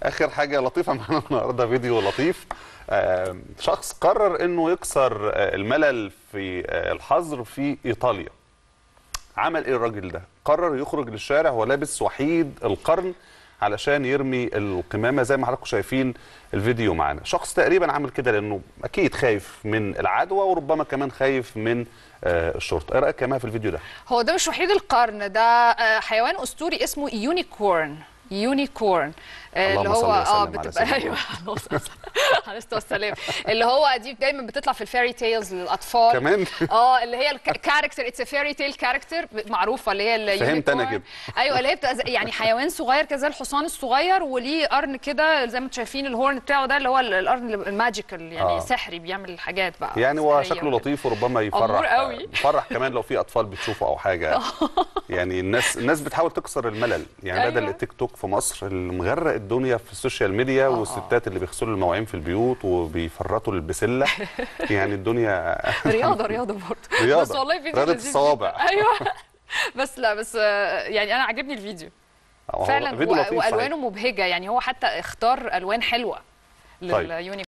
اخر حاجه لطيفه معانا النهارده فيديو لطيف آه، شخص قرر انه يكسر آه، الملل في آه، الحظر في ايطاليا عمل ايه الراجل ده قرر يخرج للشارع وهو لابس وحيد القرن علشان يرمي القمامه زي ما حضراتكم شايفين الفيديو معانا شخص تقريبا عامل كده لانه اكيد خايف من العدوى وربما كمان خايف من آه، الشرطه ايه رايك كمان في الفيديو ده هو ده مش وحيد القرن ده آه، حيوان اسطوري اسمه يونيكورن يونيكورن آه، اللي اللهم هو صل اه وسلم على بتبقى سيدنا ايوه اللهم صل عليه الصلاه والسلام اللي هو دي دايما بتطلع في الفيري تيلز للاطفال كمان؟ اه اللي هي الكاركتر اتس فيري تيل كاركتر معروفه اللي هي فهمت أنا اليونيكورن. كده. ايوه اللي هي بتبقى زي- يعني حيوان صغير كده زي الحصان الصغير وليه قرن كده زي ما انتم شايفين الهورن بتاعه ده اللي هو القرن الماجيكال يعني آه. سحري بيعمل حاجات بقى يعني هو سحرية شكله وكده. لطيف وربما يفرح أمور قوي. يفرح كمان لو في اطفال بتشوفه او حاجه يعني الناس الناس بتحاول تكسر الملل يعني أيوة. بدل التيك توك في مصر اللي مغرق الدنيا في السوشيال ميديا والستات اللي بيغسلوا المواعين في البيوت وبيفرطوا البسله يعني الدنيا رياضه رياضه برضه رياضة. بس والله فيديو رياضة لذيذ الصوابع. جداً. ايوه بس لا بس آه، يعني انا عجبني الفيديو هو فعلا فيديو و- لطيف والوانه صحيح. مبهجه يعني هو حتى اختار الوان حلوه طيب. لليونيكورن